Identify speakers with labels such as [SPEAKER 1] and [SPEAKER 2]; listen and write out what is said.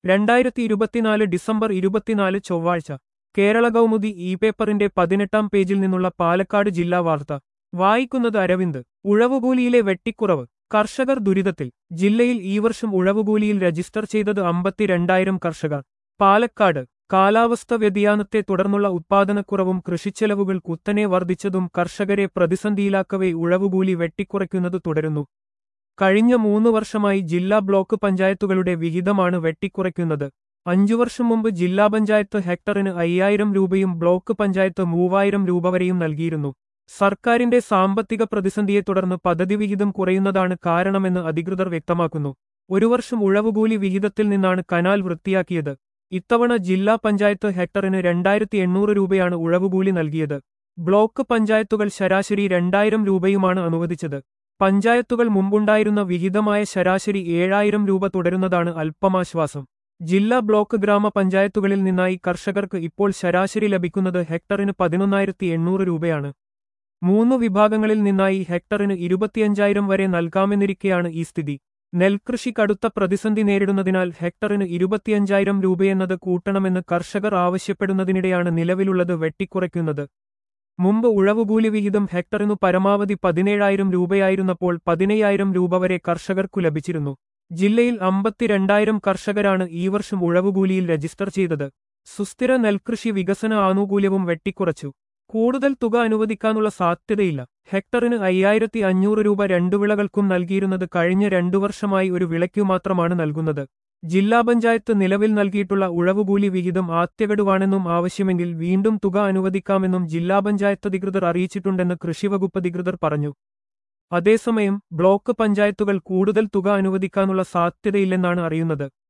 [SPEAKER 1] രണ്ടായിരത്തി ഇരുപത്തിനാല് ഡിസംബർ ഇരുപത്തിനാല് ചൊവ്വാഴ്ച കേരള കൗമുദി ഇ പേപ്പറിന്റെ പതിനെട്ടാം പേജിൽ നിന്നുള്ള പാലക്കാട് ജില്ലാ വാർത്ത വായിക്കുന്നത് അരവിന്ദ് ഉഴവുകൂലിയിലെ വെട്ടിക്കുറവ് കർഷകർ ദുരിതത്തിൽ ജില്ലയിൽ ഈ വർഷം ഉഴവുകൂലിയിൽ രജിസ്റ്റർ ചെയ്തത് അമ്പത്തിരണ്ടായിരം കർഷകർ പാലക്കാട് കാലാവസ്ഥ വ്യതിയാനത്തെ തുടർന്നുള്ള ഉത്പാദനക്കുറവും കൃഷിച്ചെലവുകൾ കുത്തനെ വർദ്ധിച്ചതും കർഷകരെ പ്രതിസന്ധിയിലാക്കവേ ഉഴവുകൂലി വെട്ടിക്കുറയ്ക്കുന്നത് തുടരുന്നു കഴിഞ്ഞ മൂന്ന് വർഷമായി ജില്ലാ ബ്ലോക്ക് പഞ്ചായത്തുകളുടെ വിഹിതമാണ് വെട്ടിക്കുറയ്ക്കുന്നത് അഞ്ചു വർഷം മുമ്പ് ജില്ലാ പഞ്ചായത്ത് ഹെക്ടറിന് അയ്യായിരം രൂപയും ബ്ലോക്ക് പഞ്ചായത്ത് മൂവായിരം രൂപ വരെയും നൽകിയിരുന്നു സർക്കാരിന്റെ സാമ്പത്തിക പ്രതിസന്ധിയെ തുടർന്ന് പദ്ധതി വിഹിതം കുറയുന്നതാണ് കാരണമെന്ന് അധികൃതർ വ്യക്തമാക്കുന്നു ഒരു വർഷം ഉഴവുകൂലി വിഹിതത്തിൽ നിന്നാണ് കനാൽ വൃത്തിയാക്കിയത് ഇത്തവണ ജില്ലാ പഞ്ചായത്ത് ഹെക്ടറിന് രണ്ടായിരത്തി എണ്ണൂറ് രൂപയാണ് ഉഴവുകൂലി നൽകിയത് ബ്ലോക്ക് പഞ്ചായത്തുകൾ ശരാശരി രണ്ടായിരം രൂപയുമാണ് അനുവദിച്ചത് പഞ്ചായത്തുകൾ മുമ്പുണ്ടായിരുന്ന വിഹിതമായ ശരാശരി ഏഴായിരം രൂപ തുടരുന്നതാണ് അല്പമാശ്വാസം ജില്ലാ ബ്ലോക്ക് ഗ്രാമപഞ്ചായത്തുകളിൽ നിന്നായി കർഷകർക്ക് ഇപ്പോൾ ശരാശരി ലഭിക്കുന്നത് ഹെക്ടറിന് പതിനൊന്നായിരത്തി എണ്ണൂറ് രൂപയാണ് മൂന്ന് വിഭാഗങ്ങളിൽ നിന്നായി ഹെക്ടറിന് ഇരുപത്തിയഞ്ചായിരം വരെ നൽകാമെന്നിരിക്കെയാണ് ഈ സ്ഥിതി നെൽകൃഷി കടുത്ത പ്രതിസന്ധി നേരിടുന്നതിനാൽ ഹെക്ടറിന് ഇരുപത്തിയഞ്ചായിരം രൂപയെന്നത് കൂട്ടണമെന്ന് കർഷകർ ആവശ്യപ്പെടുന്നതിനിടെയാണ് നിലവിലുള്ളത് വെട്ടിക്കുറയ്ക്കുന്നത് മുമ്പ് ഉഴവുകൂലി വിഹിതം ഹെക്ടറിനു പരമാവധി പതിനേഴായിരം രൂപയായിരുന്നപ്പോൾ പതിനയ്യായിരം രൂപ വരെ കർഷകർക്കു ലഭിച്ചിരുന്നു ജില്ലയിൽ അമ്പത്തിരണ്ടായിരം കർഷകരാണ് ഈ വർഷം ഉഴവുകൂലിയിൽ രജിസ്റ്റർ ചെയ്തത് സുസ്ഥിര നെൽകൃഷി വികസന ആനുകൂല്യവും വെട്ടിക്കുറച്ചു കൂടുതൽ തുക അനുവദിക്കാനുള്ള സാധ്യതയില്ല ഹെക്ടറിന് അയ്യായിരത്തി അഞ്ഞൂറ് രൂപ രണ്ടു വിളകൾക്കും നൽകിയിരുന്നത് കഴിഞ്ഞ രണ്ടു വർഷമായി ഒരു വിളയ്ക്കു മാത്രമാണ് നൽകുന്നത് ജില്ലാ പഞ്ചായത്ത് നിലവിൽ നൽകിയിട്ടുള്ള ഉഴവുകൂലി വിഹിതം ആദ്യഗഡുവാണെന്നും ആവശ്യമെങ്കിൽ വീണ്ടും തുക അനുവദിക്കാമെന്നും ജില്ലാ പഞ്ചായത്ത് അധികൃതർ അറിയിച്ചിട്ടുണ്ടെന്ന് കൃഷിവകുപ്പ് അധികൃതർ പറഞ്ഞു അതേസമയം ബ്ലോക്ക് പഞ്ചായത്തുകൾ കൂടുതൽ തുക അനുവദിക്കാനുള്ള സാധ്യതയില്ലെന്നാണ് അറിയുന്നത്